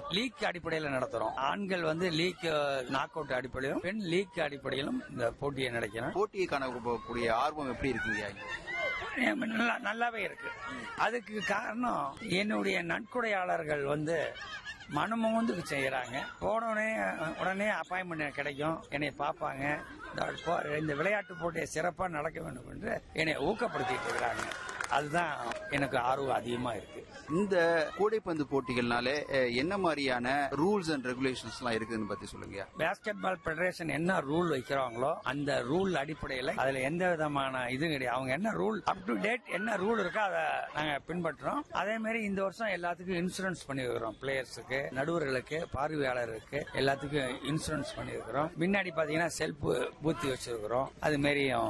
league அடிப்படையில் நடத்துறோம் ஆண்கள் வந்து லீக் நாக் அவுட் அடிப்படையிலும் பெண் லீக் அடிப்படையிலும் இந்த போட்டியை நடக்கிறோம் போட்டியை காணக்கூடிய ஆர்வம் எப்படி இருக்குங்க நல்லா நல்லாவே இருக்கு அதுக்கு காரணம் என்னுடைய நன்கொடையாளர்கள் வந்து மனமுந்து செய்யறாங்க போனோடனே உடனே அப்பாயின்மெண்ட் கிடைக்கும் என்னை பார்ப்பாங்க இந்த போ- இந்த விளையாட்டு போட்டியை சிறப்பா நடக்க வேண்டும் என்று என்னை ஊக்கப்படுத்திட்டு இருக்கிறாங்க அதுதான் எனக்கு ஆர்வம் அதிகமா இருக்கு இந்த கூடைப்பந்து போட்டிகள்னாலே அஹ், என்ன மாதிரியான ரூல்ஸ் அண்ட் ரெகுலேஷன்ஸ் எல்லாம் இருக்குதுன்னு பத்தி சொல்லுங்க பேஸ்கெட் பால் பெடரேஷன் என்ன ரூல் வைக்கிறாங்களோ அந்த ரூல் அடிப்படையில் அதுல எந்த விதமான இது கிடையாது அவங்க என்ன ரூல் அப் டு டேட் என்ன ரூல் இருக்கோ அதை நாங்க பின்பற்றுறோம் அதே மாதிரி இந்த வருஷம் எல்லாத்துக்கும் இன்சூரன்ஸ் பண்ணிருக்கிறோம் பிளேயர்ஸுக்கு நடுவர்களுக்கு பார்வையாளருக்கு எல்லாத்துக்கும் இன்சூரன்ஸ் பண்ணிருக்கிறோம் முன்னாடி பாத்தீங்கன்னா செல்ஃப் பூத்தி வச்சிருக்கிறோம் அது மாதிரியும்